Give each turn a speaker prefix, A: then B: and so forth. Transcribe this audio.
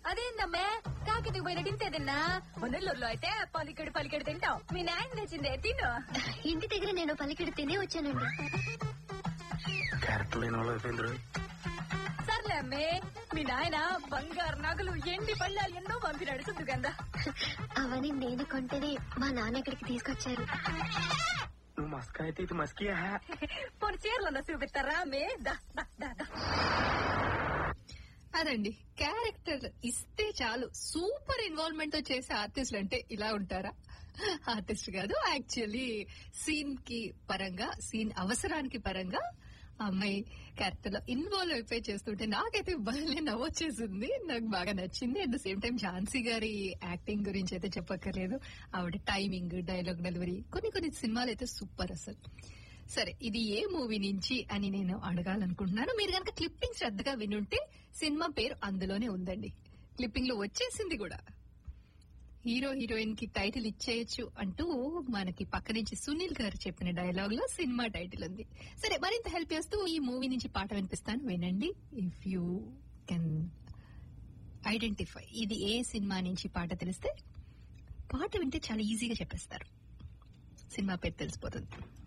A: అదేందమ్మే కాకికి పోయిన తింటే తిన్నా నెల్లూరులో అయితే పలికడి పలికడి తింటాం మీ నాయన తెచ్చిందే తిను
B: ఇంటి దగ్గర నేను పలికిడి తినే వచ్చానండి
C: క్యారెక్టర్ లేని వాళ్ళు అయిపోయింది
A: సర్లే అమ్మే మీ నాయన బంగారు నగలు ఎండి పళ్ళాలు ఎన్నో పంపినాడు సుద్దుగందా
B: అవన్నీ నేను కొంటేనే మా నాన్న ఇక్కడికి తీసుకొచ్చారు
C: నువ్వు మస్కా అయితే ఇది మస్కియా
A: పోనీ చీరలో చూపిస్తారా అమ్మే దా దా దా దా
D: అదండి క్యారెక్టర్ ఇస్తే చాలు సూపర్ ఇన్వాల్వ్మెంట్ తో చేసే ఆర్టిస్టులు అంటే ఇలా ఉంటారా ఆర్టిస్ట్ కాదు యాక్చువల్లీ సీన్ కి పరంగా సీన్ అవసరానికి పరంగా ఆ అమ్మాయి క్యారెక్టర్ లో ఇన్వాల్వ్ అయిపోయి చేస్తుంటే నాకైతే భలే నవ్వొచ్చేసింది నాకు బాగా నచ్చింది at the same time Jhansi గారి యాక్టింగ్ గురించి అయితే చెప్పక్కర్లేదు ఆవిడ టైమింగ్ డైలాగ్ డెలివరీ కొన్ని కొన్ని సినిమాలు అయితే సూపర్ అసలు సరే ఇది ఏ మూవీ నుంచి అని నేను అడగాలనుకుంటున్నాను మీరు కనుక క్లిప్పింగ్ శ్రద్ధగా వినుంటే సినిమా పేరు అందులోనే ఉందండి క్లిప్పింగ్ లో వచ్చేసింది కూడా హీరో హీరోయిన్ కి టైటిల్ ఇచ్చేయచ్చు అంటూ మనకి పక్క నుంచి సునీల్ గారు చెప్పిన డైలాగ్ లో సినిమా టైటిల్ ఉంది సరే మరింత హెల్ప్ చేస్తూ ఈ మూవీ నుంచి పాట వినిపిస్తాను వినండి ఇఫ్ యూ కెన్ ఐడెంటిఫై ఇది ఏ సినిమా నుంచి పాట తెలిస్తే పాట వింటే చాలా ఈజీగా చెప్పేస్తారు సినిమా పేరు తెలిసిపోతుంది